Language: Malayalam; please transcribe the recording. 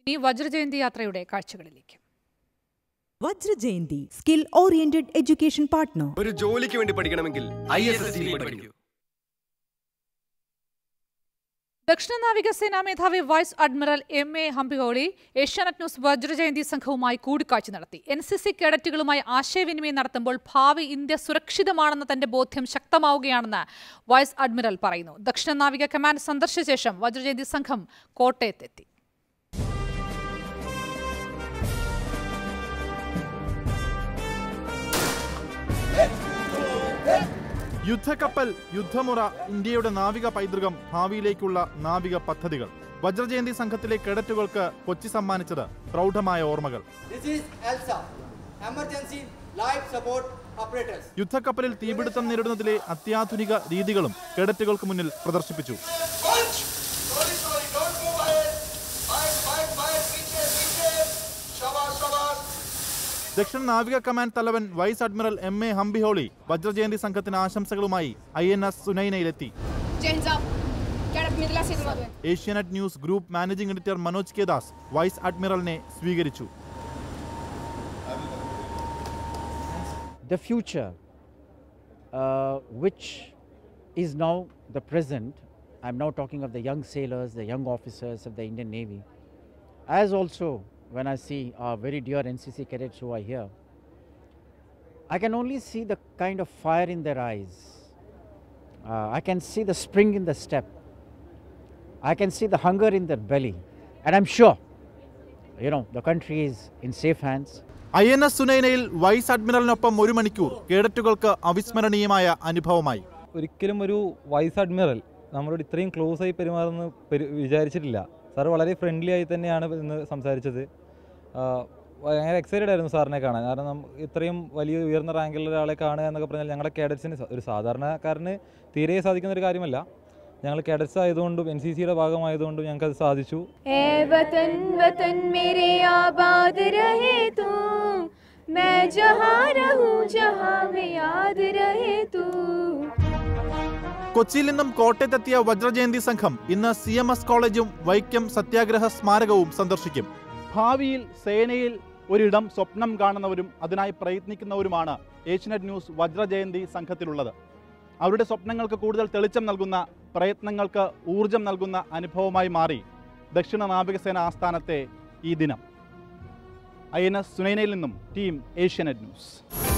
ഇനി വജ്രജയന്തി യാത്രയുടെ കാഴ്ചകളിലേക്ക് വജ്രജയന്തി സ്കിൽ ഓറിയന്റഡ് എഡ്യൂക്കേഷൻ പാർട്ട്ണർ ഒരു ജോലിക്ക് വേണ്ടി പഠിക്കണമെങ്കിൽ ഐ എസ് എസ് പഠിക്കൂ ദക്ഷിണ നാവികസേനാ മേധാവി vice admiral M A Hampiholi Asianet news വജ്രജയന്തി സംഘവുമായി കൂടിക്കാഴ്ച നടത്തി എൻ സി സി കേഡറ്റുകളുമായി ആശയവിനിമയം നടത്തുമ്പോൾ ഭാവി ഇന്ത്യ സുരക്ഷിതമാണെന്ന തന്റെ ബോധ്യം ശക്തമാവുകയാണെന്ന് വൈസ് അഡ്മിറൽ പറയുന്നു ദക്ഷിണ നാവിക കമാൻഡ് സന്ദർശിച്ച ശേഷം വജ്രജയന്തി സംഘം കോട്ടയത്തെത്തി യുദ്ധക്കപ്പൽ യുദ്ധമുറ ഇന്ത്യയുടെ നാവിക പൈതൃകം ഭാവിയിലേക്കുള്ള നാവിക പദ്ധതികൾ വജ്രജയന്തി സംഘത്തിലെ കേഡറ്റുകൾക്ക് കൊച്ചി സമ്മാനിച്ചത് പ്രൗഢമായ ഓർമ്മകൾ This is ELSA, Emergency Life Support Apparatus. യുദ്ധക്കപ്പലിൽ തീപിടുത്തം നേരിടുന്നതിലെ അത്യാധുനിക രീതികളും കേഡറ്റുകൾക്ക് മുന്നിൽ പ്രദർശിപ്പിച്ചു Punch! Sorry, sorry, don't move ahead. Fine, fine, fine. Reach it, reach it. Shabash, shabash. ദക്ഷിണ നാവിക കമാൻഡ് തലവൻ vice admiral M A Hampiholi വജ്രജയന്തി സംഘത്തിന് ആശംസകളുമായി ഐ എൻ എസ് സുനൈനയിലെത്തി Hands up. Get up, Midla Sidhu Asianet news group managing editor Manoj K Das vice അഡ്മിറലിനെ സ്വീകരിച്ചു the future, uh, which is now the present. I'm now talking of the young sailors, the young officers of the Indian Navy, as also when I see our very dear NCC cadets who are here. I can only see the kind of fire in their eyes. Uh, I can see the spring in the step. I can see the hunger in their belly. And I'm sure, you know, the country is in safe hands. I N S സുനൈനയിൽ വൈസ് അഡ്മിറലിനൊപ്പം ഒരു മണിക്കൂർ കേഡറ്റുകൾക്ക് അവിസ്മരണീയമായ അനുഭവമായി ഒരിക്കലും ഒരു വൈസ് അഡ്മിറൽ നമ്മളോട് ഇത്രയും ക്ലോസ് ആയി പെരുമാറുന്ന പെരു വിചാരിച്ചിട്ടില്ല സാർ വളരെ ഫ്രണ്ട്ലി ആയി തന്നെയാണ് ഇന്ന് സംസാരിച്ചത് ആഹ് ഭയങ്കര എക്സൈറ്റഡ് ആയിരുന്നു സാറിനെ കാണാൻ കാരണം നം- ഇത്രയും വലിയ ഉയർന്ന റാങ്കിലുള്ള ഒരാളെ കാണുക എന്നൊക്കെ പറഞ്ഞാൽ ഞങ്ങളുടെ കേഡറ്റ്സിന് സ- ഒരു സാധാരണക്കാരന് തീരെ സാധിക്കുന്ന ഒരു കാര്യമല്ല ഞങ്ങൾ കേഡറ്റ്സ് ആയതുകൊണ്ടും എൻ സി സിയുടെ ഭാഗമായതുകൊണ്ടും ഞങ്ങൾക്കത് സാധിച്ചു ए वतन वतन मेरे आबाद रहे तू मैं जहाँ रहूँ जहाँ में याद रहे तू കൊച്ചിയിൽ നിന്നും കോട്ടയത്തെത്തിയ വജ്രജയന്തി സംഘം ഇന്ന് സി എം എസ് കോളേജും വൈക്കം സത്യാഗ്രഹ സ്മാരകവും സന്ദർശിക്കും ഭാവിയിൽ സേനയിൽ ഒരിടം സ്വപ്നം കാണുന്നവരും അതിനായി പ്രയത്നിക്കുന്നവരുമാണ് ഏഷ്യനെറ്റ് ന്യൂസ് വജ്രജയന്തി സംഘത്തിലുള്ളത് അവരുടെ സ്വപ്നങ്ങൾക്ക് കൂടുതൽ തെളിച്ചം നൽകുന്ന പ്രയത്നങ്ങൾക്ക് ഊർജം നൽകുന്ന അനുഭവമായി മാറി ദക്ഷിണ നാവികസേന ആസ്ഥാനത്തെ ഈ ദിനം ഐ എൻ എസ് സുനൈനയിൽ നിന്നും ടീം ഏഷ്യനെറ്റ് ന്യൂസ്